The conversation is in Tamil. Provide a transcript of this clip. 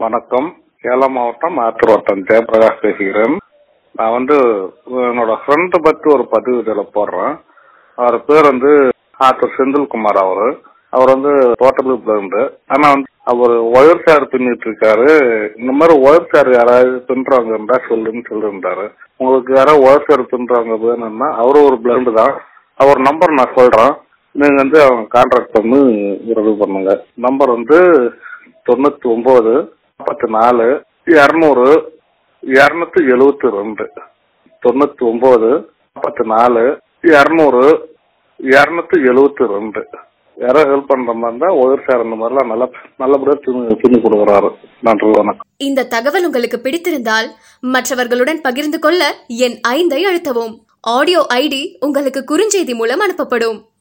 வணக்கம் சேலம் மாவட்டம் ஆத்தூர் வட்டம் ஜெயபிரகாஷ் பேசுகிறேன் நான் வந்து என்னோட ஃப்ரெண்டை பத்தி ஒரு பதிவு இதில் போடுறேன் அவர் பேர் வந்து ஆத்தூர் செந்தில்குமார் அவரு அவர் வந்து டோட்டலி பிளண்டு ஆனா வந்து அவர் ஒயர் சேர் பின்னிட்டு இருக்காரு இந்த மாதிரி ஒயர் சேர் யாராவது பின்றாங்க இருந்தா சொல்லுன்னு சொல்லியிருந்தாரு உங்களுக்கு யாராவது ஒயர் சேர் பின்றாங்க வேணும்னா அவரும் ஒரு பிளண்டு தான் அவர் நம்பர் நான் சொல்றேன் நீங்க வந்து அவங்க கான்டாக்ட் பண்ணி இது பண்ணுங்க நம்பர் வந்து தொண்ணூத்தி ஒன்பது நாற்பத்தி நாலு இரநூறு இரநூத்தி எழுவத்தி ரெண்டு தொண்ணூத்தி ஒன்பது நாற்பத்தி நாலு இரநூறு இரநூத்தி எழுவத்தி ரெண்டு யாராவது ஹெல்ப் பண்ற மாதிரி இருந்தா ஒயர் சேர் அந்த மாதிரிலாம் நல்லா நல்லபடியா துணி துணி கொடுக்குறாரு நன்றி வணக்கம் இந்த தகவல் உங்களுக்கு பிடித்திருந்தால் மற்றவர்களுடன் பகிர்ந்து கொள்ள என் ஐந்தை அழுத்தவும் ஆடியோ ஐடி உங்களுக்கு குறுஞ்செய்தி மூலம் அனுப்பப்படும்